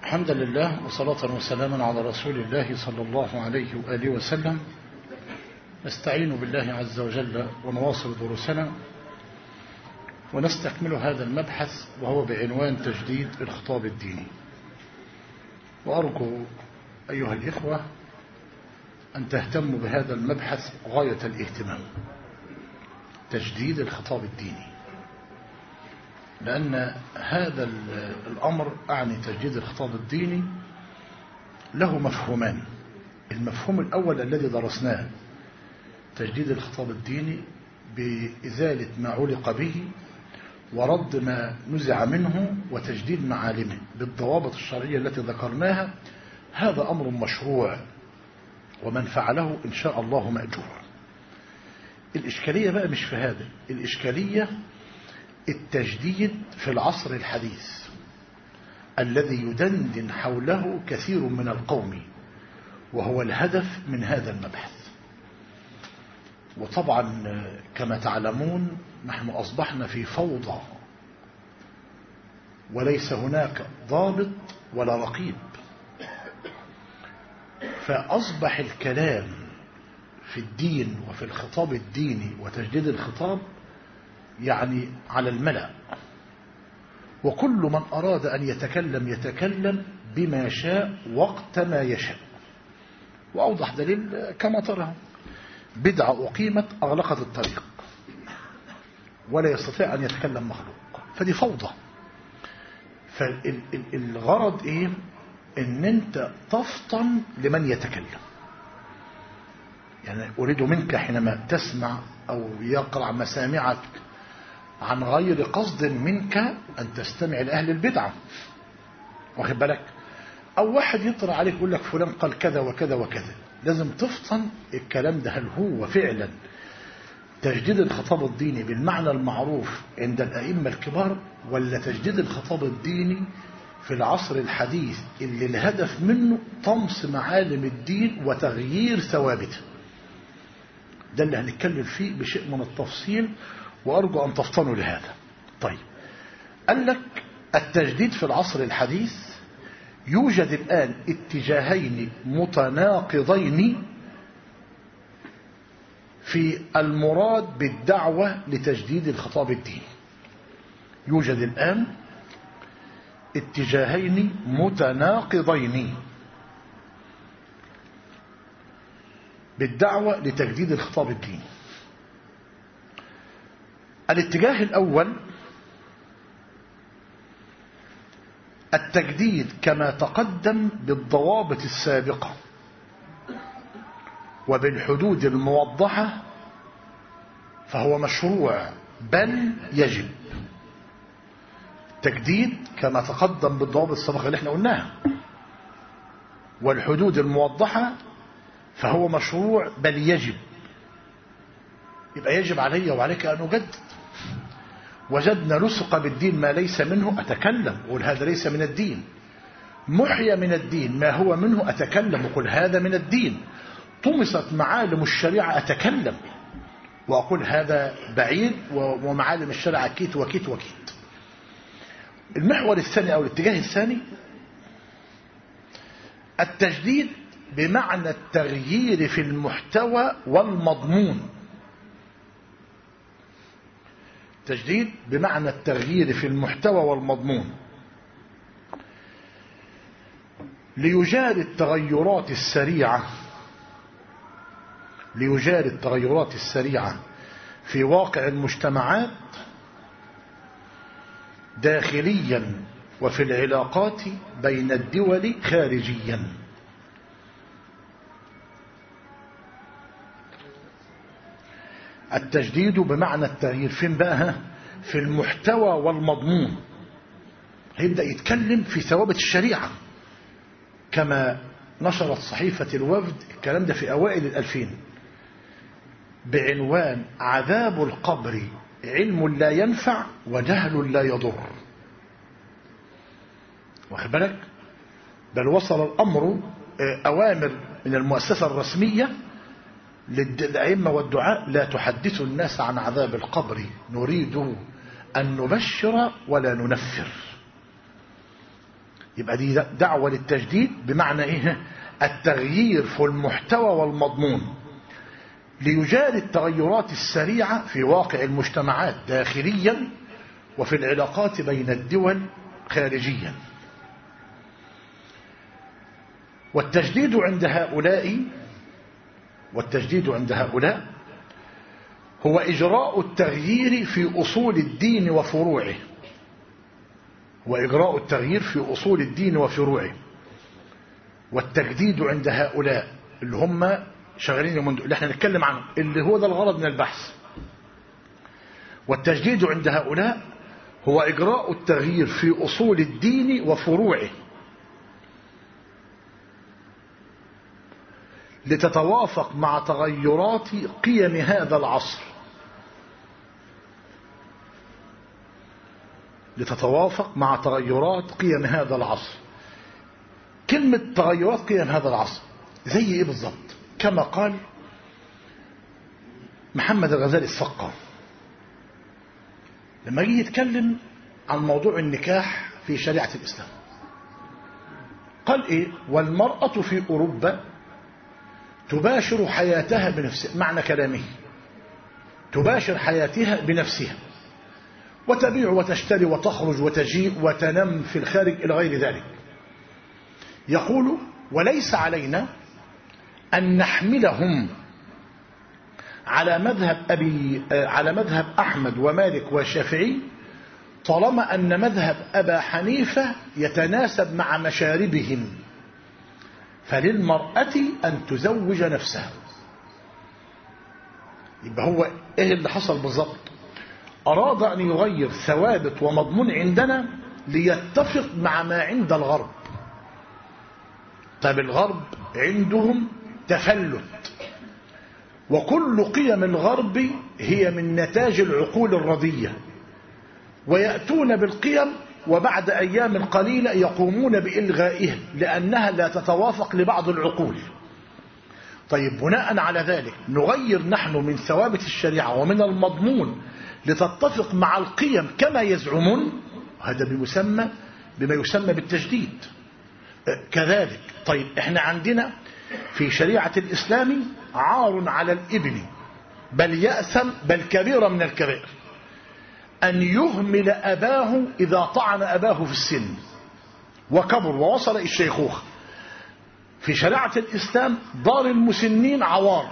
حمدا لله وصلاة وسلاما على رسول الله صلى الله عليه وآله وسلم نستعين بالله عز وجل ونواصل دروسنا ونستكمل هذا المبحث وهو بعنوان تجديد الخطاب الديني وأرجو أيها الإخوة أن تهتموا بهذا المبحث غاية الاهتمام تجديد الخطاب الديني لأن هذا الأمر أعني تجديد الخطاب الديني له مفهومان المفهوم الأول الذي درسناه تجديد الخطاب الديني بإزالة ما علق به ورد ما نزع منه وتجديد معالمه بالضوابط الشرعية التي ذكرناها هذا أمر مشروع ومن فعله إن شاء الله مأجور الإشكالية بقى مش في هذا الإشكالية التجديد في العصر الحديث الذي يدندن حوله كثير من القوم وهو الهدف من هذا المبحث وطبعا كما تعلمون نحن أصبحنا في فوضى وليس هناك ضابط ولا رقيب فأصبح الكلام في الدين وفي الخطاب الديني وتجديد الخطاب يعني على الملأ وكل من أراد أن يتكلم يتكلم بما شاء وقت ما يشاء وأوضح دليل كما ترى بدعة أقيمت أغلقت الطريق ولا يستطيع أن يتكلم مخلوق فدي فوضى فالغرض إيه ان انت تفطن لمن يتكلم يعني اريد منك حينما تسمع او يقرع مسامعك عن غير قصد منك ان تستمع لاهل البدعه واخد بالك او واحد يطرع عليك يقول لك فلان قال كذا وكذا وكذا لازم تفطن الكلام ده هل هو فعلا تجديد الخطاب الديني بالمعنى المعروف عند الائمه الكبار ولا تجديد الخطاب الديني في العصر الحديث اللي الهدف منه طمس معالم الدين وتغيير ثوابته ده اللي هنتكلم فيه بشيء من التفصيل وأرجو أن تفطنوا لهذا طيب قال لك التجديد في العصر الحديث يوجد الآن اتجاهين متناقضين في المراد بالدعوة لتجديد الخطاب الديني يوجد الآن اتجاهين متناقضين بالدعوة لتجديد الخطاب الديني الاتجاه الأول التجديد كما تقدم بالضوابط السابقة وبالحدود الموضحة فهو مشروع بل يجب التجديد كما تقدم بالضوابط السابقة اللي احنا قلناها والحدود الموضحة فهو مشروع بل يجب يبقى يجب علي وعليك أن أجدد وجدنا لصق بالدين ما ليس منه أتكلم وقل هذا ليس من الدين محيا من الدين ما هو منه أتكلم وقل هذا من الدين طمست معالم الشريعة أتكلم وأقول هذا بعيد ومعالم الشريعة كيت وكيت وكيت المحور الثاني أو الاتجاه الثاني التجديد بمعنى التغيير في المحتوى والمضمون تجديد بمعنى التغيير في المحتوى والمضمون ليجاري التغيرات السريعة ليجاري التغيرات السريعة في واقع المجتمعات داخليا وفي العلاقات بين الدول خارجيا التجديد بمعنى التغيير فين بقى في المحتوى والمضمون هيبدأ يتكلم في ثوابت الشريعة كما نشرت صحيفة الوفد الكلام ده في أوائل الألفين بعنوان عذاب القبر علم لا ينفع وجهل لا يضر واخد بالك بل وصل الأمر أوامر من المؤسسة الرسمية للأئمة والدعاء لا تحدثوا الناس عن عذاب القبر نريد أن نبشر ولا ننفر يبقى دي دعوة للتجديد بمعنى إيه التغيير في المحتوى والمضمون ليجاري التغيرات السريعة في واقع المجتمعات داخليا وفي العلاقات بين الدول خارجيا والتجديد عند هؤلاء والتجديد عند هؤلاء هو إجراء التغيير في أصول الدين وفروعه وإجراء التغيير في أصول الدين وفروعه والتجديد عند هؤلاء اللي هم شغالين من اللي احنا نتكلم عنه اللي هو ده الغرض من البحث والتجديد عند هؤلاء هو إجراء التغيير في أصول الدين وفروعه لتتوافق مع تغيرات قيم هذا العصر لتتوافق مع تغيرات قيم هذا العصر كلمة تغيرات قيم هذا العصر زي ايه بالظبط كما قال محمد الغزالي الثقة لما يجي يتكلم عن موضوع النكاح في شريعة الإسلام قال ايه والمرأة في أوروبا تباشر حياتها بنفسها معنى كلامه تباشر حياتها بنفسها وتبيع وتشتري وتخرج وتجيء وتنم في الخارج إلى غير ذلك يقول وليس علينا أن نحملهم على مذهب أبي على مذهب أحمد ومالك والشافعي طالما أن مذهب أبا حنيفة يتناسب مع مشاربهم فللمرأة أن تزوج نفسها يبقى هو إيه اللي حصل بالظبط أراد أن يغير ثوابت ومضمون عندنا ليتفق مع ما عند الغرب طيب الغرب عندهم تفلت وكل قيم الغرب هي من نتاج العقول الرضية ويأتون بالقيم وبعد أيام قليلة يقومون بإلغائها لأنها لا تتوافق لبعض العقول طيب بناء على ذلك نغير نحن من ثوابت الشريعة ومن المضمون لتتفق مع القيم كما يزعمون هذا بيسمى بما يسمى بالتجديد كذلك طيب احنا عندنا في شريعة الإسلام عار على الابن بل يأسم بل كبيرة من الكبائر أن يهمل أباه إذا طعن أباه في السن وكبر ووصل الشيخوخة في شريعة الإسلام دار المسنين عوار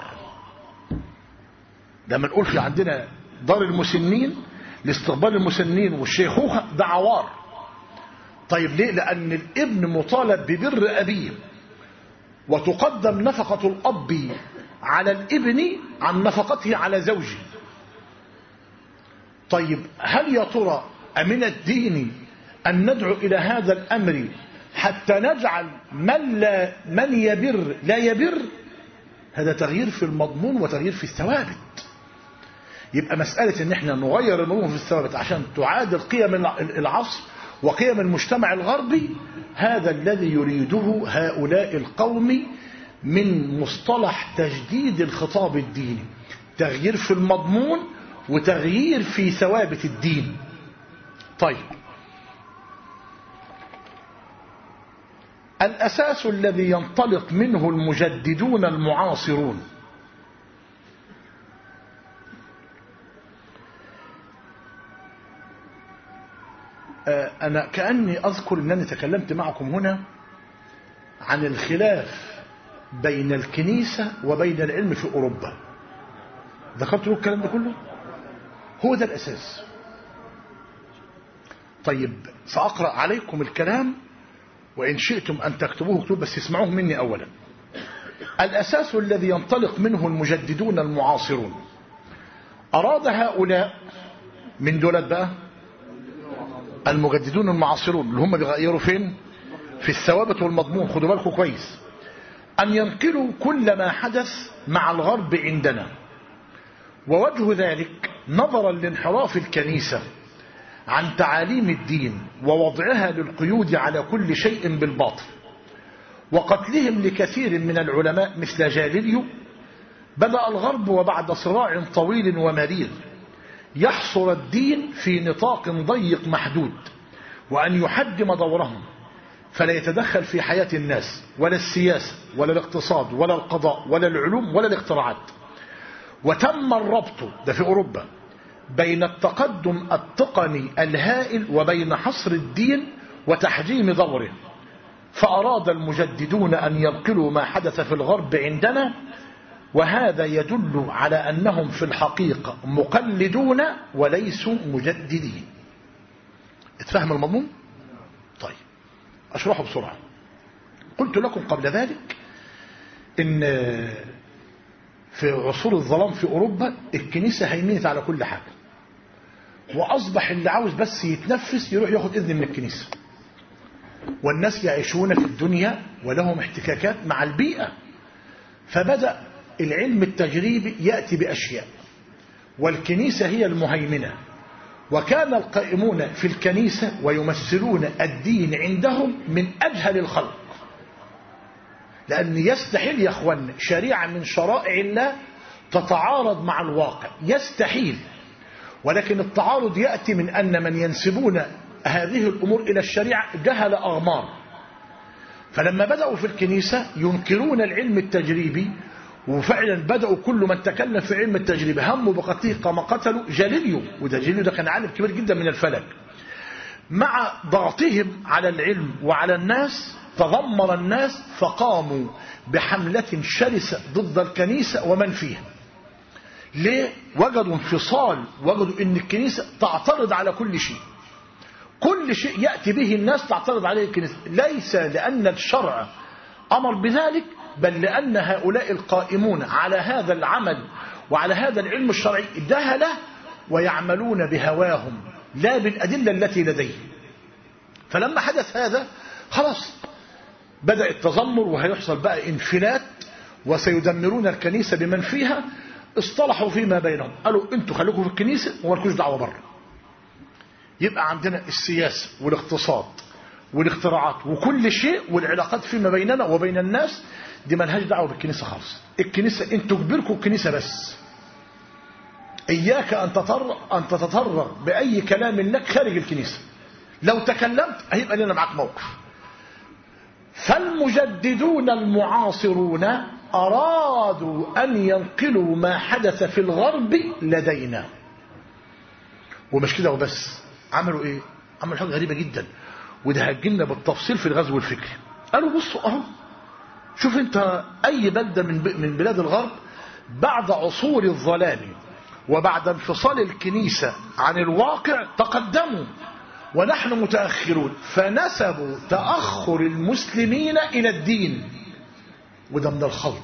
لما نقول في عندنا دار المسنين لاستقبال المسنين والشيخوخة ده عوار طيب ليه لأن الابن مطالب ببر أبيه وتقدم نفقة الأب على الابن عن نفقته على زوجه طيب هل يا ترى أمن الدين أن ندعو إلى هذا الأمر حتى نجعل من, لا من يبر لا يبر هذا تغيير في المضمون وتغيير في الثوابت يبقى مسألة ان احنا نغير المضمون في الثوابت عشان تعادل قيم العصر وقيم المجتمع الغربي هذا الذي يريده هؤلاء القوم من مصطلح تجديد الخطاب الديني تغيير في المضمون وتغيير في ثوابت الدين طيب الأساس الذي ينطلق منه المجددون المعاصرون أنا كأني أذكر أنني تكلمت معكم هنا عن الخلاف بين الكنيسة وبين العلم في أوروبا ذكرت له الكلام ده كله هو ده الأساس طيب سأقرأ عليكم الكلام وإن شئتم أن تكتبوه كتب بس اسمعوه مني أولا الأساس الذي ينطلق منه المجددون المعاصرون أراد هؤلاء من دولت بقى المجددون المعاصرون اللي هم بيغيروا فين في الثوابت والمضمون خدوا بالكم كويس أن ينقلوا كل ما حدث مع الغرب عندنا ووجه ذلك نظرا لانحراف الكنيسة عن تعاليم الدين ووضعها للقيود على كل شيء بالباطل وقتلهم لكثير من العلماء مثل جاليليو بدأ الغرب وبعد صراع طويل ومرير يحصر الدين في نطاق ضيق محدود وأن يحجم دورهم فلا يتدخل في حياة الناس ولا السياسة ولا الاقتصاد ولا القضاء ولا العلوم ولا الاختراعات وتم الربط ده في أوروبا بين التقدم التقني الهائل وبين حصر الدين وتحجيم دوره فأراد المجددون أن ينقلوا ما حدث في الغرب عندنا وهذا يدل على أنهم في الحقيقة مقلدون وليسوا مجددين اتفهم المضمون؟ طيب أشرحه بسرعة قلت لكم قبل ذلك إن في عصور الظلام في أوروبا الكنيسة هيمنت على كل حاجة وأصبح اللي عاوز بس يتنفس يروح ياخد إذن من الكنيسة والناس يعيشون في الدنيا ولهم احتكاكات مع البيئة فبدأ العلم التجريبي يأتي بأشياء والكنيسة هي المهيمنة وكان القائمون في الكنيسة ويمثلون الدين عندهم من أجهل الخلق لأن يستحيل يا أخوان شريعة من شرائع الله تتعارض مع الواقع يستحيل ولكن التعارض يأتي من أن من ينسبون هذه الأمور إلى الشريعة جهل أغمار فلما بدأوا في الكنيسة ينكرون العلم التجريبي وفعلا بدأوا كل من تكلم في علم التجريب هموا بقتله كما قتلوا جاليليو وده جاليليو ده كان عالم كبير جدا من الفلك مع ضغطهم على العلم وعلى الناس تذمر الناس فقاموا بحملة شرسة ضد الكنيسة ومن فيها ليه؟ وجدوا انفصال وجدوا ان الكنيسة تعترض على كل شيء كل شيء يأتي به الناس تعترض عليه الكنيسة ليس لأن الشرع أمر بذلك بل لأن هؤلاء القائمون على هذا العمل وعلى هذا العلم الشرعي جهله ويعملون بهواهم لا بالأدلة التي لديهم فلما حدث هذا خلاص بدأ التذمر وهيحصل بقى انفلات وسيدمرون الكنيسة بمن فيها اصطلحوا فيما بينهم قالوا انتوا خليكم في الكنيسة ومالكوش دعوة بره يبقى عندنا السياسة والاقتصاد والاختراعات وكل شيء والعلاقات فيما بيننا وبين الناس دي ملهاش دعوه بالكنيسه خالص الكنيسه انتوا كبيركم الكنيسه بس اياك ان تطر ان تتطرق باي كلام لك خارج الكنيسه لو تكلمت هيبقى لنا معاك موقف فالمجددون المعاصرون ارادوا ان ينقلوا ما حدث في الغرب لدينا ومش كده وبس عملوا ايه عملوا حاجه غريبه جدا وده هتجيلنا بالتفصيل في الغزو الفكري قالوا بصوا اهو شوف انت اي بلده من من بلاد الغرب بعد عصور الظلام وبعد انفصال الكنيسه عن الواقع تقدموا ونحن متاخرون فنسبوا تاخر المسلمين الى الدين وده من الخلط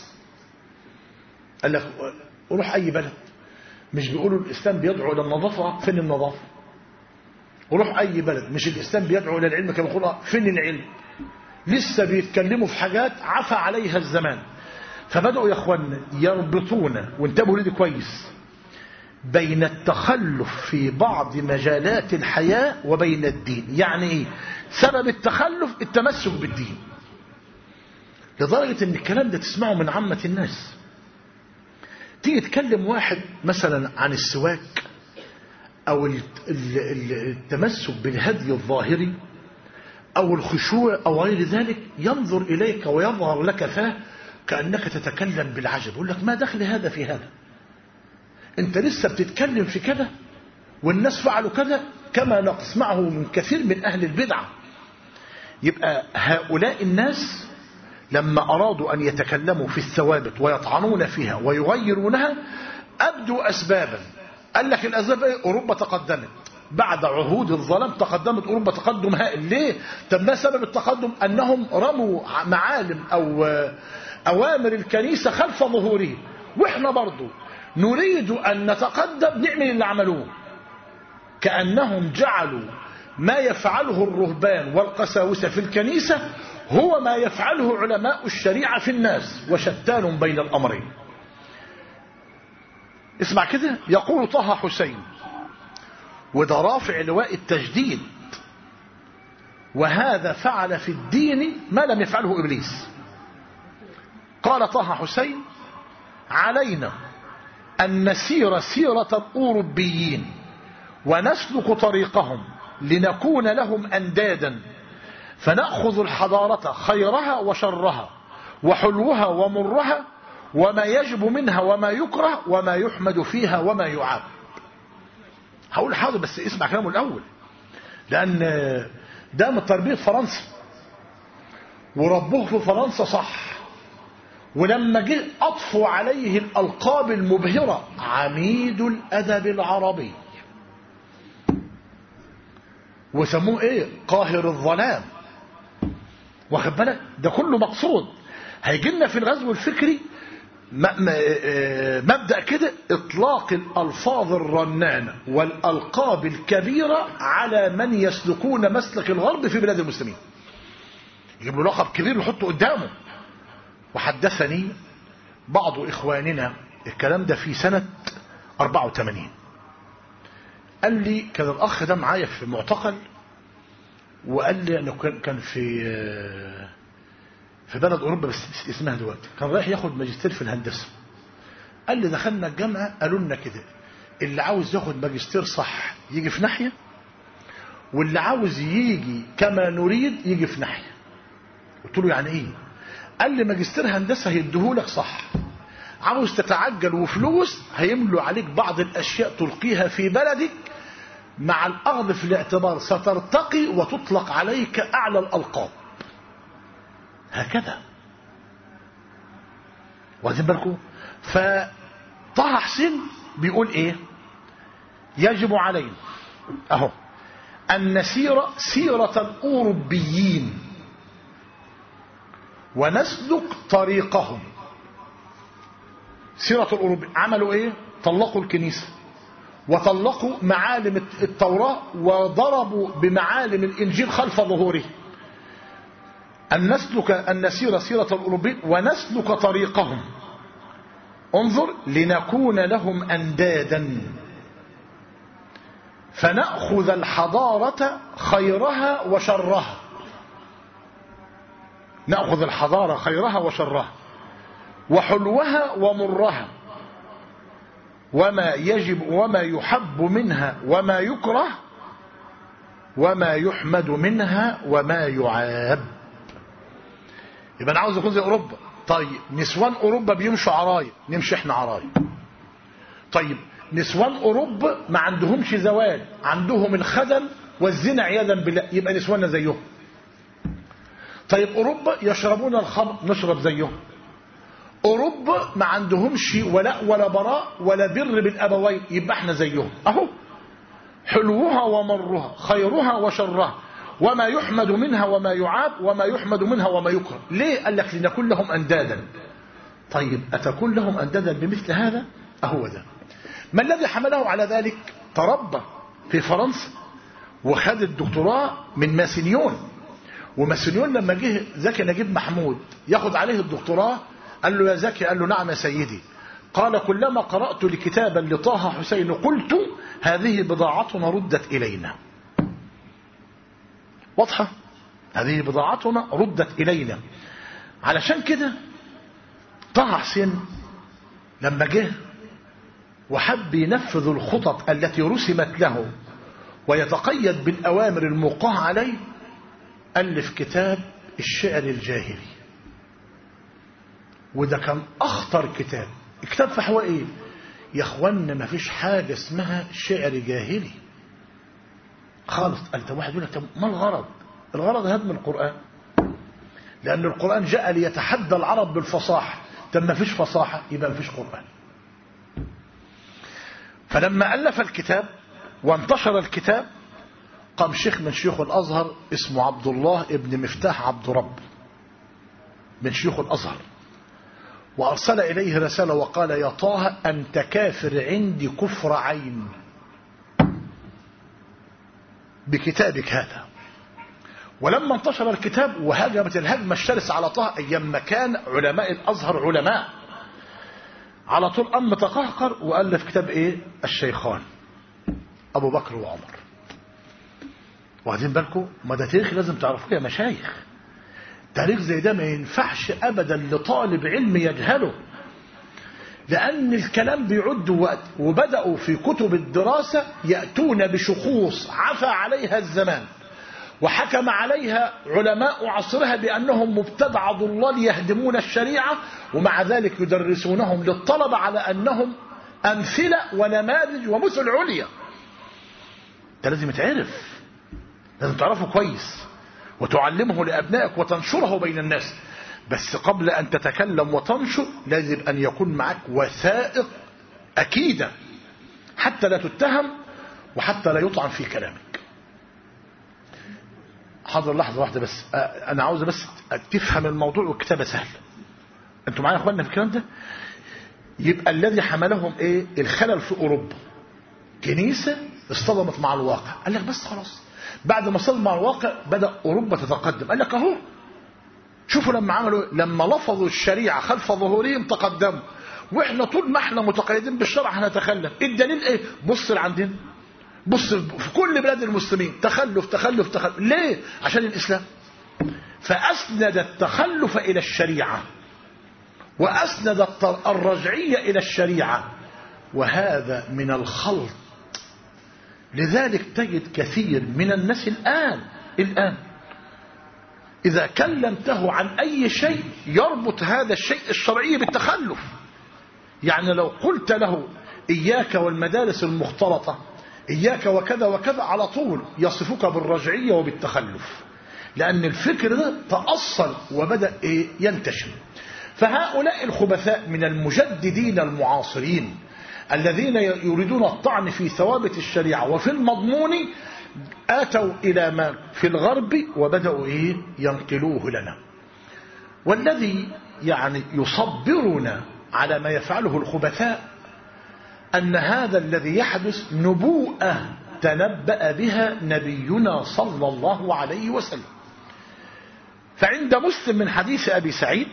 قال لك روح اي بلد مش بيقولوا الاسلام بيدعو الى النظافه فين النظافه وروح اي بلد مش الاسلام بيدعو الى العلم كما يقولوا فين العلم لسه بيتكلموا في حاجات عفى عليها الزمان فبدأوا يا اخوان يربطون وانتبهوا لدي كويس بين التخلف في بعض مجالات الحياة وبين الدين يعني ايه سبب التخلف التمسك بالدين لدرجة ان الكلام ده تسمعه من عامة الناس تيجي تكلم واحد مثلا عن السواك او التمسك بالهدي الظاهري أو الخشوع أو غير ذلك ينظر إليك ويظهر لك فاه كأنك تتكلم بالعجب يقول لك ما دخل هذا في هذا أنت لسه بتتكلم في كذا والناس فعلوا كذا كما نسمعه من كثير من أهل البدعة يبقى هؤلاء الناس لما أرادوا أن يتكلموا في الثوابت ويطعنون فيها ويغيرونها أبدوا أسبابا قال لك الأسباب إيه؟ أوروبا تقدمت بعد عهود الظلام تقدمت أوروبا تقدم هائل ليه؟ طب ما سبب التقدم أنهم رموا معالم أو أوامر الكنيسة خلف ظهورهم وإحنا برضو نريد أن نتقدم نعمل اللي عملوه كأنهم جعلوا ما يفعله الرهبان والقساوسة في الكنيسة هو ما يفعله علماء الشريعة في الناس وشتان بين الأمرين اسمع كده يقول طه حسين وده رافع لواء التجديد وهذا فعل في الدين ما لم يفعله إبليس قال طه حسين علينا أن نسير سيرة الأوروبيين ونسلك طريقهم لنكون لهم أندادا فنأخذ الحضارة خيرها وشرها وحلوها ومرها وما يجب منها وما يكره وما يحمد فيها وما يعاب هقول حاضر بس اسمع كلامه الأول لأن ده من تربية فرنسا وربوه في فرنسا صح ولما جه أطفوا عليه الألقاب المبهرة عميد الأدب العربي وسموه ايه قاهر الظلام واخد بالك ده كله مقصود هيجي لنا في الغزو الفكري مبدأ كده اطلاق الالفاظ الرنانة والالقاب الكبيرة على من يسلكون مسلك الغرب في بلاد المسلمين يجيب له لقب كبير يحطه قدامه وحدثني بعض اخواننا الكلام ده في سنة 84 قال لي كان الاخ ده معايا في معتقل وقال لي انه كان في في بلد اوروبا بس اسمها دلوقتي كان رايح ياخد ماجستير في الهندسه قال لي دخلنا الجامعه قالوا لنا كده اللي عاوز ياخد ماجستير صح يجي في ناحيه واللي عاوز يجي كما نريد يجي في ناحيه قلت له يعني ايه قال لي ماجستير هندسه هيديهولك صح عاوز تتعجل وفلوس هيملوا عليك بعض الاشياء تلقيها في بلدك مع الاخذ في الاعتبار سترتقي وتطلق عليك اعلى الالقاب هكذا واخدين بالكم فطه حسين بيقول ايه يجب علينا اهو ان نسير سيرة الاوروبيين ونسلك طريقهم سيرة الاوروبيين عملوا ايه طلقوا الكنيسة وطلقوا معالم التوراة وضربوا بمعالم الانجيل خلف ظهوره أن نسلك أن نسير سيرة الأوروبيين ونسلك طريقهم انظر لنكون لهم أندادا فنأخذ الحضارة خيرها وشرها نأخذ الحضارة خيرها وشرها وحلوها ومرها وما يجب وما يحب منها وما يكره وما يحمد منها وما يعاب يبقى انا عاوز اكون زي اوروبا طيب نسوان اوروبا بيمشوا عرايا نمشي احنا عرايا طيب نسوان اوروبا ما عندهمش زواج عندهم الخدم والزنا عياذا بالله يبقى نسواننا زيهم طيب اوروبا يشربون الخمر نشرب زيهم اوروبا ما عندهمش ولاء ولا براء ولا بر بالابوين يبقى احنا زيهم اهو حلوها ومرها خيرها وشرها وما يحمد منها وما يعاب وما يحمد منها وما يكره ليه قال لك لنكون لهم أندادا طيب أتكون لهم أندادا بمثل هذا أهو ده ما الذي حمله على ذلك تربى في فرنسا وخد الدكتوراه من ماسنيون وماسنيون لما جه زكي نجيب محمود ياخد عليه الدكتوراه قال له يا زكي قال له نعم يا سيدي قال كلما قرأت لكتابا لطه حسين قلت هذه بضاعتنا ردت إلينا واضحة هذه بضاعتنا ردت إلينا علشان كده طه حسين لما جه وحب ينفذ الخطط التي رسمت له ويتقيد بالأوامر الموقعة عليه ألف كتاب الشعر الجاهلي وده كان أخطر كتاب الكتاب في حواه إيه يا أخوانا ما فيش حاجة اسمها شعر جاهلي خالص قال واحد يقول لك ما الغرض الغرض هدم القرآن لأن القرآن جاء ليتحدى العرب بالفصاحة طب ما فيش فصاحة يبقى ما فيش قرآن فلما ألف الكتاب وانتشر الكتاب قام شيخ من شيوخ الأزهر اسمه عبد الله ابن مفتاح عبد رب من شيوخ الأزهر وأرسل إليه رسالة وقال يا طه أنت كافر عندي كفر عين بكتابك هذا ولما انتشر الكتاب وهجمت الهجمة الشرسة على طه أيام ما كان علماء الأزهر علماء على طول قام تقهقر وألف كتاب إيه الشيخان أبو بكر وعمر واخدين بالكم ما ده تاريخ لازم تعرفوه يا مشايخ تاريخ زي ده ما ينفعش أبدا لطالب علم يجهله لأن الكلام بيعد وقت وبدأوا في كتب الدراسة يأتون بشخوص عفى عليها الزمان وحكم عليها علماء عصرها بأنهم مبتدع ضلال يهدمون الشريعة ومع ذلك يدرسونهم للطلبة على أنهم أمثلة ونماذج ومثل عليا ده لازم يتعرف لازم تعرفه كويس وتعلمه لأبنائك وتنشره بين الناس بس قبل أن تتكلم وتنشر لازم أن يكون معك وثائق أكيدة حتى لا تتهم وحتى لا يطعن في كلامك حاضر لحظة واحدة بس أنا عاوز بس تفهم الموضوع والكتابة سهل أنتوا معايا يا أخواننا في الكلام ده يبقى الذي حملهم إيه الخلل في أوروبا كنيسة اصطدمت مع الواقع قال لك بس خلاص بعد ما اصطدم مع الواقع بدأ أوروبا تتقدم قال لك أهو شوفوا لما عملوا لما لفظوا الشريعة خلف ظهورهم تقدموا واحنا طول ما احنا متقيدين بالشرع هنتخلف الدليل ايه بص عندنا بص في كل بلاد المسلمين تخلف تخلف تخلف ليه عشان الإسلام فأسند التخلف إلى الشريعة وأسند الرجعية إلى الشريعة وهذا من الخلط لذلك تجد كثير من الناس الآن الآن إذا كلمته عن أي شيء يربط هذا الشيء الشرعي بالتخلف يعني لو قلت له إياك والمدارس المختلطة إياك وكذا وكذا على طول يصفك بالرجعية وبالتخلف لأن الفكر ده تأصل وبدأ إيه ينتشر فهؤلاء الخبثاء من المجددين المعاصرين الذين يريدون الطعن في ثوابت الشريعة وفي المضمون آتوا إلى ما في الغرب وبدأوا إيه ينقلوه لنا والذي يعني يصبرنا على ما يفعله الخبثاء أن هذا الذي يحدث نبوءة تنبأ بها نبينا صلى الله عليه وسلم فعند مسلم من حديث أبي سعيد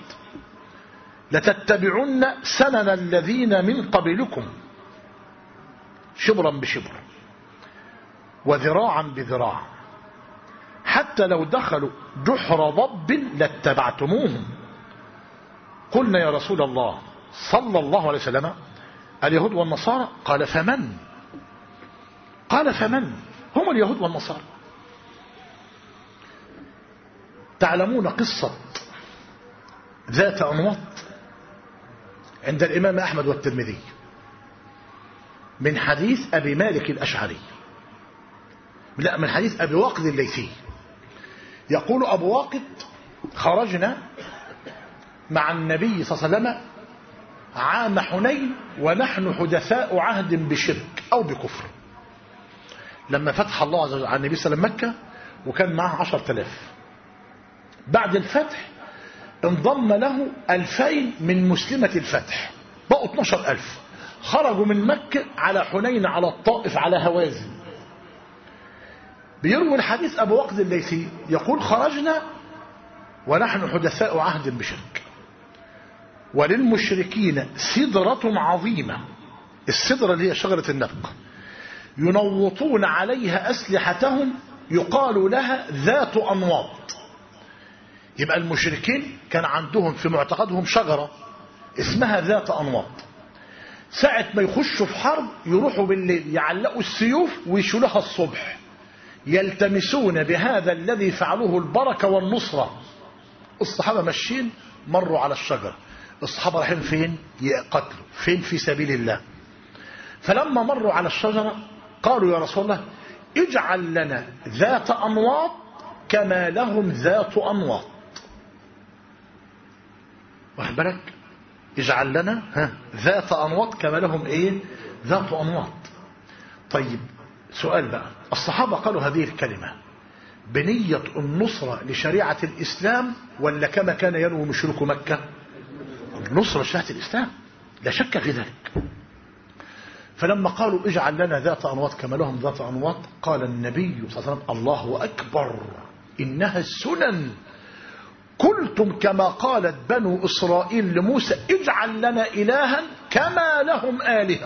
لتتبعن سنن الذين من قبلكم شبرا بشبر وذراعا بذراع حتى لو دخلوا جحر ضب لاتبعتموهم قلنا يا رسول الله صلى الله عليه وسلم اليهود والنصارى قال فمن قال فمن هم اليهود والنصارى تعلمون قصة ذات أنواط عند الإمام أحمد والترمذي من حديث أبي مالك الأشعري لا من حديث أبي واقد الليثي يقول أبو واقد خرجنا مع النبي صلى الله عليه وسلم عام حنين ونحن حدثاء عهد بشرك أو بكفر لما فتح الله عز وجل على النبي صلى الله عليه وسلم مكة وكان معه عشر تلاف بعد الفتح انضم له ألفين من مسلمة الفتح بقوا 12 ألف خرجوا من مكة على حنين على الطائف على هوازن بيروي الحديث أبو وقت الليثي يقول خرجنا ونحن حدثاء عهد بشرك وللمشركين سدرة عظيمة السدرة اللي هي شجرة النفق ينوطون عليها أسلحتهم يقال لها ذات أنواط يبقى المشركين كان عندهم في معتقدهم شجرة اسمها ذات أنواط ساعة ما يخشوا في حرب يروحوا بالليل يعلقوا السيوف ويشيلوها الصبح يلتمسون بهذا الذي فعلوه البركة والنصرة الصحابة ماشيين مروا على الشجرة الصحابة رايحين فين يقتلوا فين في سبيل الله فلما مروا على الشجرة قالوا يا رسول الله اجعل لنا ذات أنواط كما لهم ذات أنواط واخد بالك اجعل لنا ها ذات أنواط كما لهم ايه ذات أنواط طيب سؤال بقى الصحابة قالوا هذه الكلمة بنية النصرة لشريعة الإسلام ولا كما كان ينوي مشرك مكة النصرة لشريعة الإسلام لا شك في ذلك فلما قالوا اجعل لنا ذات أنواط كما لهم ذات أنواط قال النبي صلى الله عليه وسلم الله أكبر إنها السنن قلتم كما قالت بنو إسرائيل لموسى اجعل لنا إلها كما لهم آلهة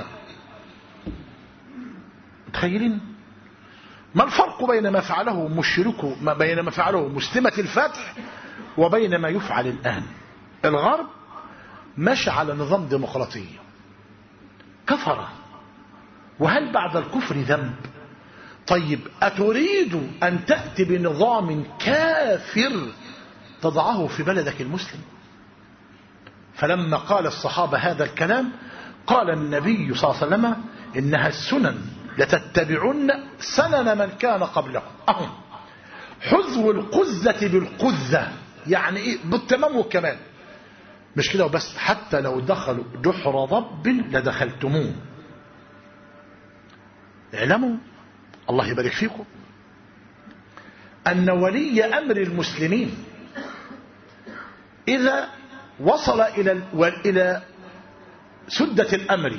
متخيلين ما الفرق بين ما فعله مشرك ما بين ما فعله مسلمة الفتح وبين ما يفعل الآن الغرب مشى على نظام ديمقراطية كفر وهل بعد الكفر ذنب طيب أتريد أن تأتي بنظام كافر تضعه في بلدك المسلم فلما قال الصحابة هذا الكلام قال النبي صلى الله عليه وسلم إنها السنن لتتبعن سنن من كان قبلكم أهم حذو القزة بالقزة يعني إيه بالتمام والكمال مش كده وبس حتى لو دخلوا جحر ضب لدخلتموه اعلموا الله يبارك فيكم أن ولي أمر المسلمين إذا وصل إلى إلى سدة الأمر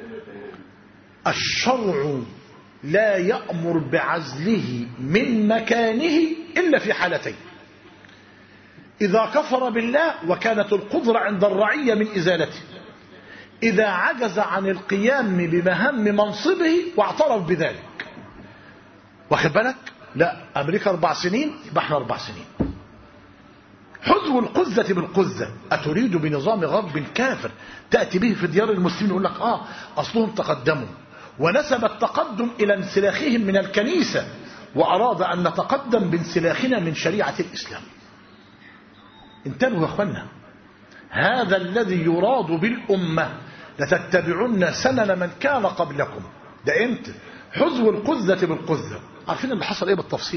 الشرع لا يأمر بعزله من مكانه إلا في حالتين إذا كفر بالله وكانت القدرة عند الرعية من إزالته إذا عجز عن القيام بمهام منصبه واعترف بذلك واخد بالك لا أمريكا أربع سنين يبقى احنا أربع سنين حذو القزة بالقزة أتريد بنظام غرب كافر تأتي به في ديار المسلمين يقول لك آه أصلهم تقدموا ونسب التقدم إلى انسلاخهم من الكنيسة وأراد أن نتقدم بانسلاخنا من شريعة الإسلام انتبهوا يا أخوانا هذا الذي يراد بالأمة لتتبعن سنن من كان قبلكم ده امتى حذو القزة بالقزة عارفين اللي حصل ايه بالتفصيل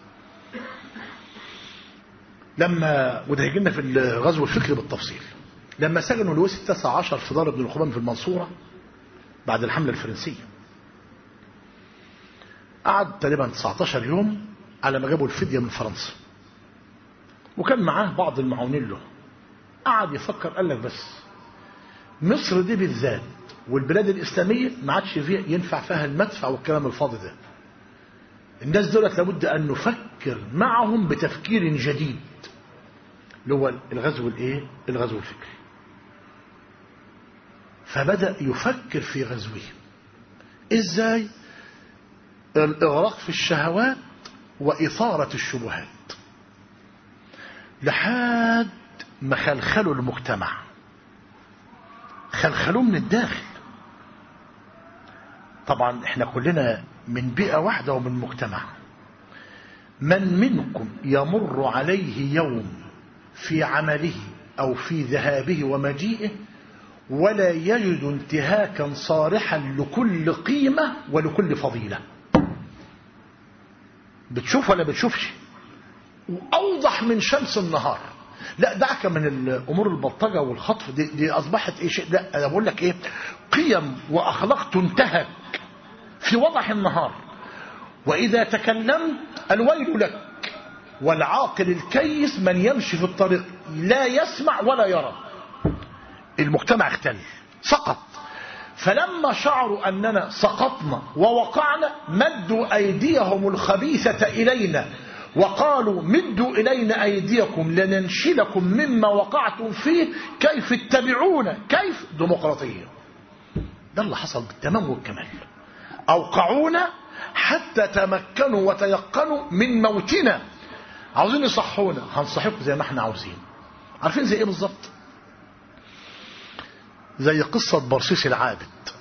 لما وده هيجي لنا في الغزو الفكري بالتفصيل لما سجنوا لويس التاسع عشر في دار ابن الخمام في المنصورة بعد الحملة الفرنسية قعد تقريبا 19 يوم على ما جابوا الفدية من فرنسا وكان معاه بعض المعاونين له قعد يفكر قال لك بس مصر دي بالذات والبلاد الإسلامية ما عادش فيها ينفع فيها المدفع والكلام الفاضي ده الناس دولت لابد أن نفكر معهم بتفكير جديد اللي هو الغزو الايه الغزو الفكري فبدأ يفكر في غزوه ازاي الاغراق في الشهوات واثارة الشبهات لحد ما خلخلوا المجتمع خلخلوه من الداخل طبعا احنا كلنا من بيئة واحدة ومن مجتمع من منكم يمر عليه يوم في عمله أو في ذهابه ومجيئه ولا يجد انتهاكا صارحا لكل قيمة ولكل فضيلة بتشوف ولا بتشوفش وأوضح من شمس النهار لا دعك من الأمور البلطجة والخطف دي, دي أصبحت إيه شيء لا أنا بقول لك إيه قيم وأخلاق تنتهك في وضح النهار وإذا تكلمت الويل لك والعاقل الكيس من يمشي في الطريق لا يسمع ولا يرى المجتمع اختل سقط فلما شعروا أننا سقطنا ووقعنا مدوا أيديهم الخبيثة إلينا وقالوا مدوا إلينا أيديكم لننشلكم مما وقعتم فيه كيف اتبعونا كيف ديمقراطية ده اللي حصل بالتمام والكمال أوقعونا حتى تمكنوا وتيقنوا من موتنا عاوزين يصحونا هنصحكم زي ما احنا عاوزين عارفين زي ايه بالظبط زي قصة برصيص العابد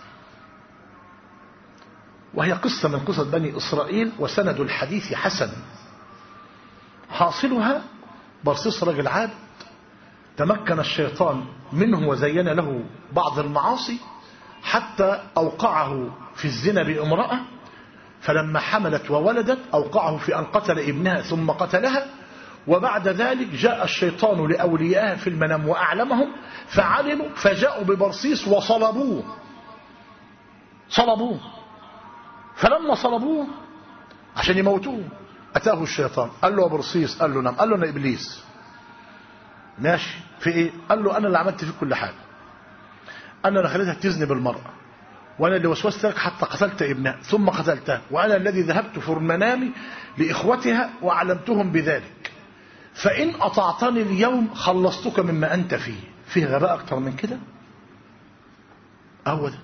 وهي قصة من قصة بني إسرائيل وسند الحديث حسن حاصلها برصيص رجل عابد تمكن الشيطان منه وزين له بعض المعاصي حتى أوقعه في الزنا بامرأة فلما حملت وولدت أوقعه في أن قتل ابنها ثم قتلها وبعد ذلك جاء الشيطان لأوليائه في المنام وأعلمهم فعلموا فجاءوا ببرصيص وصلبوه صلبوه فلما صلبوه عشان يموتوه أتاه الشيطان قال له برصيص قال له نعم قال له أنا إبليس ماشي في إيه قال له أنا اللي عملت فيك كل حاجة أنا اللي خليتها تزني بالمرأة وأنا اللي وسوست لك حتى قتلت ابنها ثم قتلتها وأنا الذي ذهبت في المنام لإخوتها وأعلمتهم بذلك فإن أطعتني اليوم خلصتك مما أنت فيه فيه غباء أكتر من كده أهو ده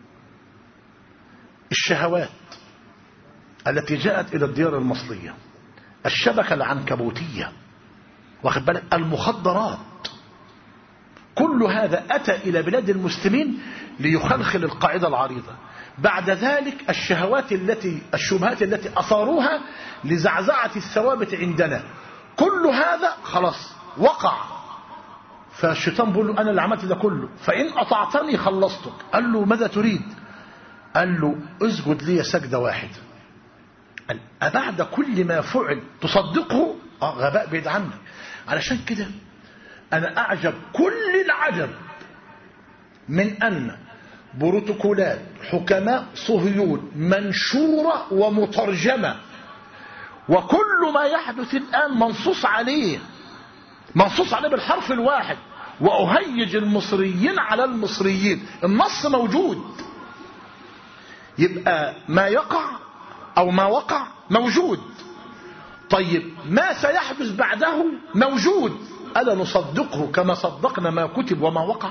الشهوات التي جاءت إلى الديار المصرية الشبكة العنكبوتية واخد بالك المخدرات كل هذا أتى إلى بلاد المسلمين ليخلخل القاعدة العريضة بعد ذلك الشهوات التي الشبهات التي أثاروها لزعزعة الثوابت عندنا كل هذا خلاص وقع فالشيطان بيقول له أنا اللي عملت ده كله فإن أطعتني خلصتك قال له ماذا تريد قال له اسجد لي سجدة واحدة قال أبعد كل ما فعل تصدقه آه غباء بعيد عنك علشان كده أنا أعجب كل العجب من أن بروتوكولات حكماء صهيون منشورة ومترجمة وكل ما يحدث الآن منصوص عليه منصوص عليه بالحرف الواحد وأهيج المصريين على المصريين النص موجود يبقى ما يقع أو ما وقع موجود طيب ما سيحدث بعده موجود ألا نصدقه كما صدقنا ما كتب وما وقع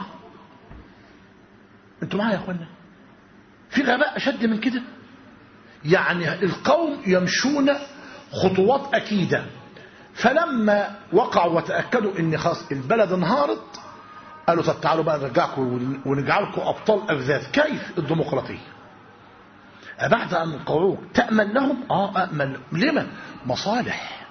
انتوا معايا يا اخوانا في غباء اشد من كده يعني القوم يمشون خطوات اكيده فلما وقعوا وتاكدوا ان خلاص البلد انهارت قالوا طب تعالوا بقى نرجعكم ونجعلكم ابطال اغذاث كيف الديمقراطيه بعد ان وقعوك تامن لهم اه امن لما مصالح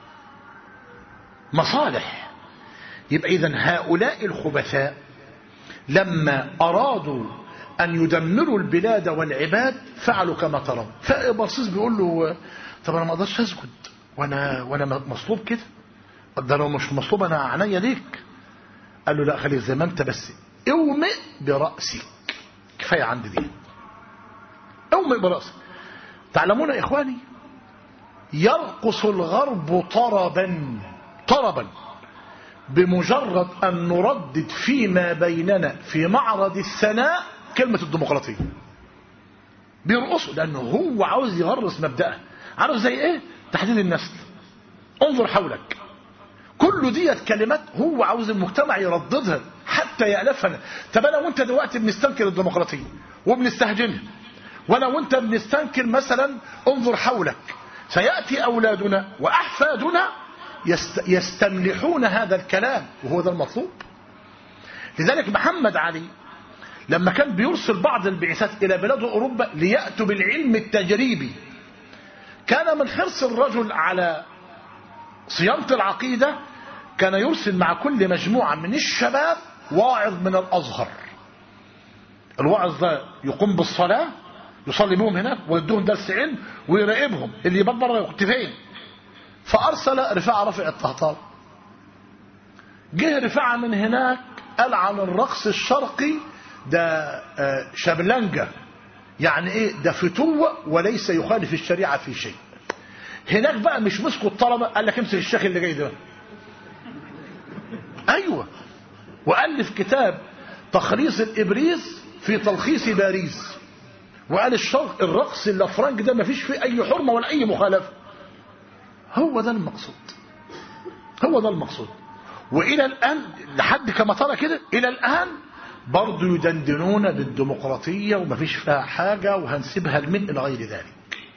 مصالح يبقى اذا هؤلاء الخبثاء لما ارادوا أن يدمروا البلاد والعباد فعلوا كما ترون فبرصيص بيقول له طب أنا ما أقدرش أسجد وأنا, وأنا مصلوب كده ده لو مش مصلوب أنا عينيا ليك قال له لا خليك زي ما أنت بس اومئ برأسك كفاية عندي دي اومئ برأسك تعلمون يا إخواني يرقص الغرب طربا طربا بمجرد أن نردد فيما بيننا في معرض الثناء كلمة الديمقراطية بيرقصوا لأنه هو عاوز يغرس مبدأه عارف زي ايه تحديد النسل انظر حولك كل ديت كلمات هو عاوز المجتمع يرددها حتى يألفها طب انا وانت دلوقتي بنستنكر الديمقراطية وبنستهجنها وانا وانت بنستنكر مثلا انظر حولك سيأتي أولادنا وأحفادنا يست يستملحون هذا الكلام وهو ده المطلوب لذلك محمد علي لما كان بيرسل بعض البعثات إلى بلاد أوروبا ليأتوا بالعلم التجريبي كان من حرص الرجل على صيانة العقيدة كان يرسل مع كل مجموعة من الشباب واعظ من الأزهر الواعظ ده يقوم بالصلاة يصلي بهم هناك ويدوهم درس علم ويراقبهم اللي يبقى بره كنت فين فأرسل رفاعة رفع الطهطار جه رفاعة من هناك قال عن الرقص الشرقي ده شبلنجة يعني ايه ده فتوة وليس يخالف الشريعة في شيء هناك بقى مش مسكوا الطلبة قال لك امسك الشيخ اللي جاي ده ايوه والف كتاب تخليص الابريز في تلخيص باريس وقال الشرق الرقص الافرنج ده ما فيش فيه اي حرمة ولا اي مخالفة هو ده المقصود هو ده المقصود والى الان لحد كما ترى كده الى الان برضه يدندنون بالديمقراطية ومفيش فيها حاجة وهنسيبها لمن إلى غير ذلك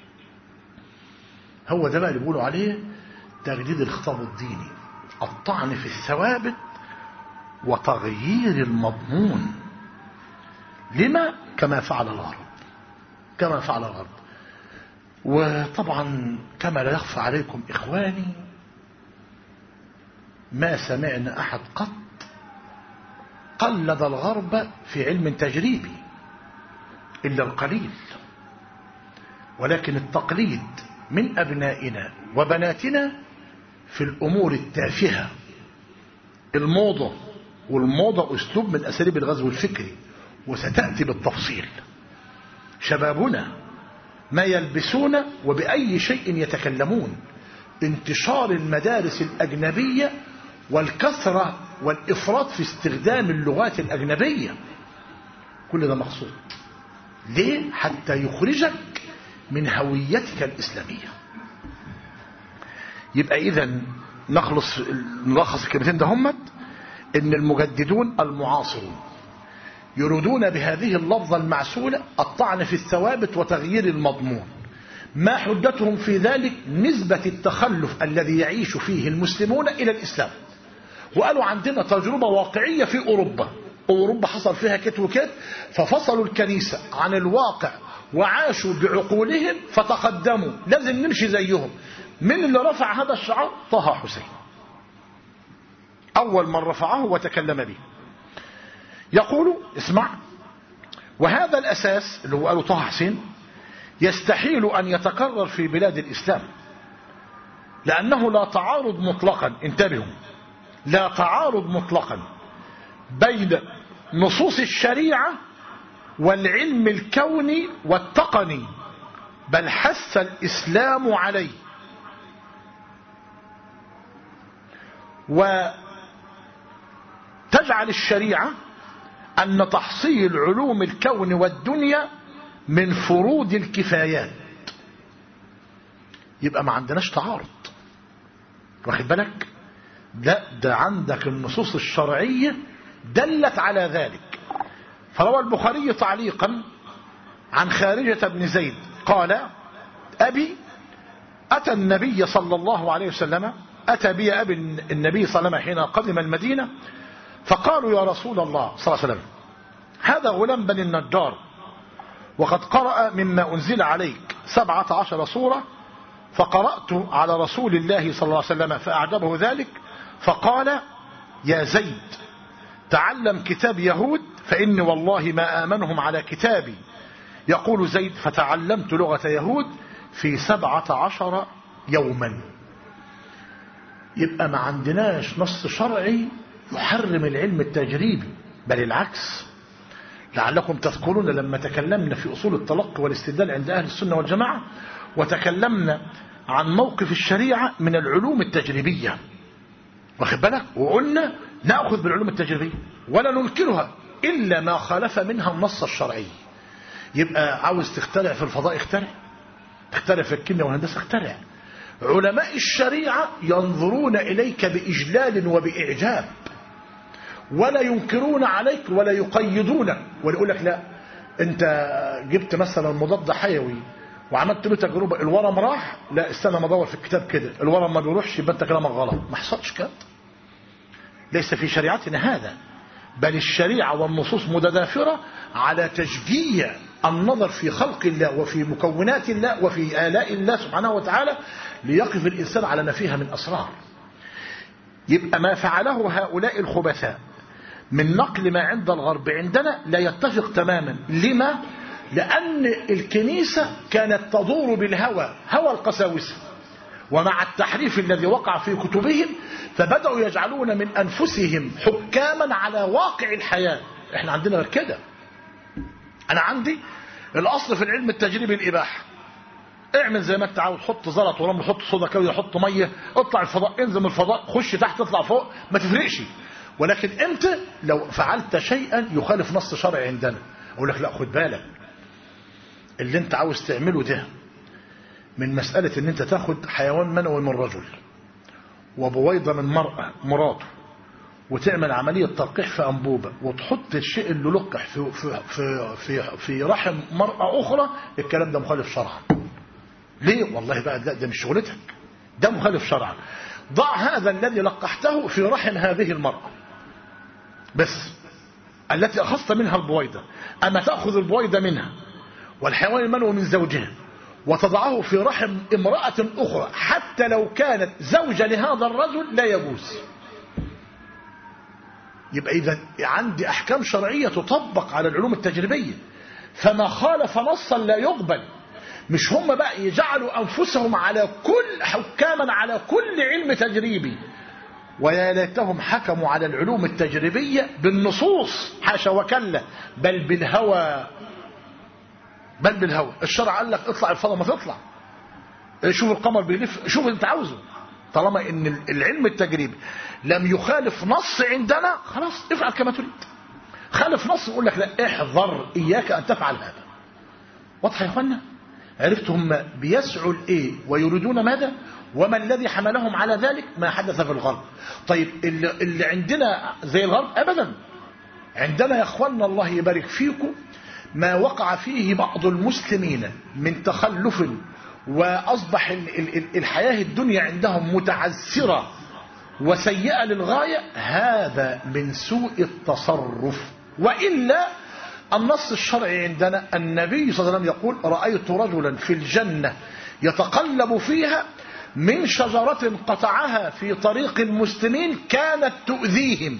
هو ده بقى اللي بيقولوا عليه تجديد الخطاب الديني الطعن في الثوابت وتغيير المضمون لما كما فعل الغرب كما فعل الغرب وطبعا كما لا يخفى عليكم إخواني ما سمعنا أحد قط قلد الغرب في علم تجريبي إلا القليل ولكن التقليد من أبنائنا وبناتنا في الأمور التافهة الموضة والموضة أسلوب من أساليب الغزو الفكري وستأتي بالتفصيل شبابنا ما يلبسون وبأي شيء يتكلمون انتشار المدارس الأجنبية والكثرة والإفراط في استخدام اللغات الأجنبية كل ده مقصود ليه؟ حتى يخرجك من هويتك الإسلامية يبقى إذا نخلص نلخص الكلمتين ده همت إن المجددون المعاصرون يريدون بهذه اللفظة المعسولة الطعن في الثوابت وتغيير المضمون ما حدتهم في ذلك نسبة التخلف الذي يعيش فيه المسلمون إلى الإسلام وقالوا عندنا تجربة واقعية في أوروبا أوروبا حصل فيها كت وكت ففصلوا الكنيسة عن الواقع وعاشوا بعقولهم فتقدموا لازم نمشي زيهم من اللي رفع هذا الشعار طه حسين أول من رفعه وتكلم به يقول اسمع وهذا الأساس اللي هو قاله طه حسين يستحيل أن يتكرر في بلاد الإسلام لأنه لا تعارض مطلقا انتبهوا لا تعارض مطلقا بين نصوص الشريعة والعلم الكوني والتقني بل حث الإسلام عليه وتجعل الشريعة أن تحصيل علوم الكون والدنيا من فروض الكفايات يبقى ما عندناش تعارض واخد بالك ده ده عندك النصوص الشرعية دلت على ذلك فروى البخاري تعليقا عن خارجة بن زيد قال أبي أتى النبي صلى الله عليه وسلم أتى بي أبي النبي صلى الله عليه وسلم حين قدم المدينة فقالوا يا رسول الله صلى الله عليه وسلم هذا غلام بني النجار وقد قرأ مما أنزل عليك سبعة عشر سورة فقرأت على رسول الله صلى الله عليه وسلم فأعجبه ذلك فقال يا زيد تعلم كتاب يهود فإني والله ما آمنهم على كتابي يقول زيد فتعلمت لغة يهود في سبعة عشر يوما يبقى ما عندناش نص شرعي يحرم العلم التجريبي بل العكس لعلكم تذكرون لما تكلمنا في أصول التلقي والاستدلال عند أهل السنة والجماعة وتكلمنا عن موقف الشريعة من العلوم التجريبية واخد بالك وقلنا نأخذ بالعلوم التجريبية ولا ننكرها إلا ما خالف منها النص الشرعي يبقى عاوز تخترع في الفضاء اخترع تخترع في الكيمياء والهندسة اخترع علماء الشريعة ينظرون إليك بإجلال وبإعجاب ولا ينكرون عليك ولا يقيدونك ولا يقول لك لا انت جبت مثلا مضاد حيوي وعملت له تجربه الورم راح لا استنى ما ادور في الكتاب كده الورم ما بيروحش يبقى انت كلامك غلط ما حصلش كده ليس في شريعتنا هذا بل الشريعه والنصوص متدافره على تشجيع النظر في خلق الله وفي مكونات الله وفي آلاء الله سبحانه وتعالى ليقف الإنسان على ما فيها من أسرار يبقى ما فعله هؤلاء الخبثاء من نقل ما عند الغرب عندنا لا يتفق تماما لما؟ لأن الكنيسة كانت تدور بالهوى هوى القساوسة ومع التحريف الذي وقع في كتبهم فبدأوا يجعلون من أنفسهم حكاما على واقع الحياة احنا عندنا غير كده أنا عندي الأصل في العلم التجريبي الإباحة اعمل زي ما انت عاوز حط زلط ورمل حط صودا كوي حط ميه اطلع الفضاء انزل من الفضاء خش تحت اطلع فوق ما تفرقش ولكن امتى لو فعلت شيئا يخالف نص شرعي عندنا اقول لك لا خد بالك اللي انت عاوز تعمله ده من مسألة ان انت تاخد حيوان منوي من رجل وبويضة من مرأة مراته وتعمل عملية تلقيح في أنبوبة وتحط الشيء اللي لقح في, في, في, في, في رحم مرأة أخرى الكلام ده مخالف شرعا ليه والله بقى لا ده مش شغلتك ده مخالف شرعا ضع هذا الذي لقحته في رحم هذه المرأة بس التي أخذت منها البويضة أما تأخذ البويضة منها والحيوان المنوي من زوجها وتضعه في رحم امرأة أخرى حتى لو كانت زوجة لهذا الرجل لا يجوز يبقى إذا عندي أحكام شرعية تطبق على العلوم التجريبية فما خالف نصا لا يقبل مش هم بقى يجعلوا أنفسهم على كل حكاما على كل علم تجريبي ويا ليتهم حكموا على العلوم التجريبية بالنصوص حاشا وكلا بل بالهوى بل بالهوى الشرع قال لك اطلع الفضاء ما تطلع شوف القمر بيلف شوف اللي انت عاوزه طالما ان العلم التجريبي لم يخالف نص عندنا خلاص افعل كما تريد خالف نص يقول لك لا احذر اياك ان تفعل هذا واضح يا اخوانا عرفت هم بيسعوا الايه ويريدون ماذا وما الذي حملهم على ذلك ما حدث في الغرب طيب اللي, اللي عندنا زي الغرب ابدا عندنا يا اخوانا الله يبارك فيكم ما وقع فيه بعض المسلمين من تخلف وأصبح الحياة الدنيا عندهم متعسرة وسيئة للغاية هذا من سوء التصرف وإلا النص الشرعي عندنا النبي صلى الله عليه وسلم يقول رأيت رجلا في الجنة يتقلب فيها من شجرة قطعها في طريق المسلمين كانت تؤذيهم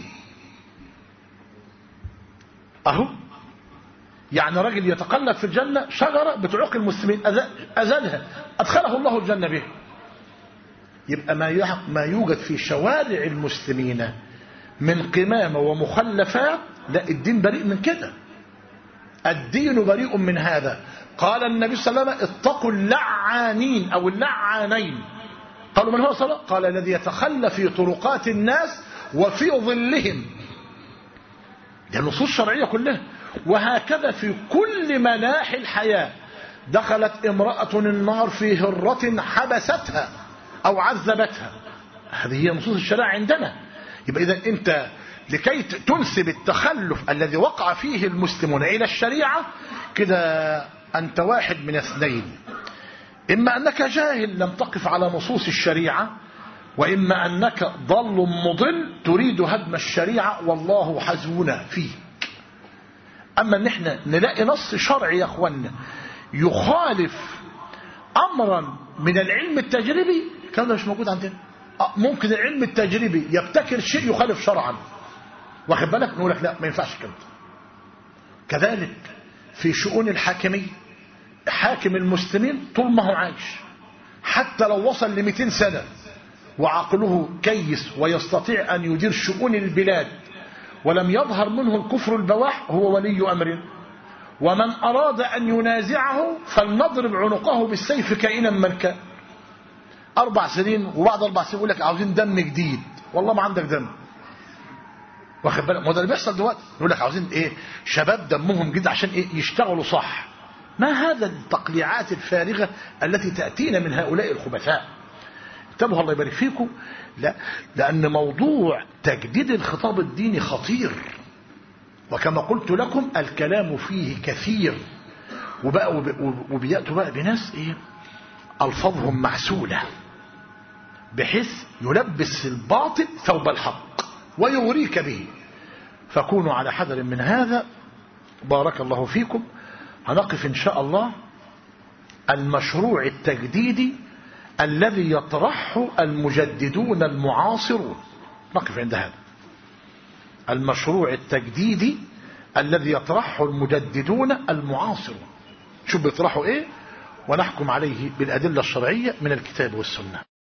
أهو يعني راجل يتقلب في الجنة شجرة بتعوق المسلمين أزالها أدخله الله الجنة به يبقى ما ما يوجد في شوارع المسلمين من قمامة ومخلفات لا الدين بريء من كده الدين بريء من هذا قال النبي صلى الله عليه وسلم اتقوا اللعانين أو اللعانين قالوا من هو صلى قال الذي يتخلى في طرقات الناس وفي ظلهم دي النصوص الشرعية كلها وهكذا في كل مناحي الحياة دخلت امرأة النار في هرة حبستها أو عذبتها هذه هي نصوص الشريعة عندنا يبقى إذا أنت لكي تنسب التخلف الذي وقع فيه المسلمون إلى الشريعة كده أنت واحد من اثنين إما أنك جاهل لم تقف على نصوص الشريعة وإما أنك ضل مضل تريد هدم الشريعة والله حزبنا فيك أما أن احنا نلاقي نص شرعي يا أخوانا يخالف أمرا من العلم التجريبي كان مش موجود عندنا ممكن العلم التجريبي يبتكر شيء يخالف شرعا واخد بالك نقول لك لا ما ينفعش كده كذلك في شؤون الحاكمية حاكم المسلمين طول ما هو عايش حتى لو وصل ل 200 سنة وعقله كيس ويستطيع أن يدير شؤون البلاد ولم يظهر منه الكفر البواح هو ولي أمر ومن أراد أن ينازعه فلنضرب عنقه بالسيف كائنا من كان أربع سنين وبعد أربع سنين يقول لك عاوزين دم جديد والله ما عندك دم واخد بالك ما ده اللي بيحصل دلوقتي يقول لك عاوزين ايه شباب دمهم جديد عشان ايه يشتغلوا صح ما هذا التقليعات الفارغة التي تأتينا من هؤلاء الخبثاء انتبهوا الله يبارك فيكم لا لأن موضوع تجديد الخطاب الديني خطير وكما قلت لكم الكلام فيه كثير وبقى وبيأتوا بقى بناس ايه ألفاظهم معسولة بحيث يلبس الباطل ثوب الحق ويغريك به فكونوا على حذر من هذا بارك الله فيكم هنقف إن شاء الله المشروع التجديدي الذي يطرحه المجددون المعاصرون نقف عند هذا المشروع التجديدي الذي يطرحه المجددون المعاصرون شوف بيطرحوا ايه ونحكم عليه بالأدلة الشرعية من الكتاب والسنة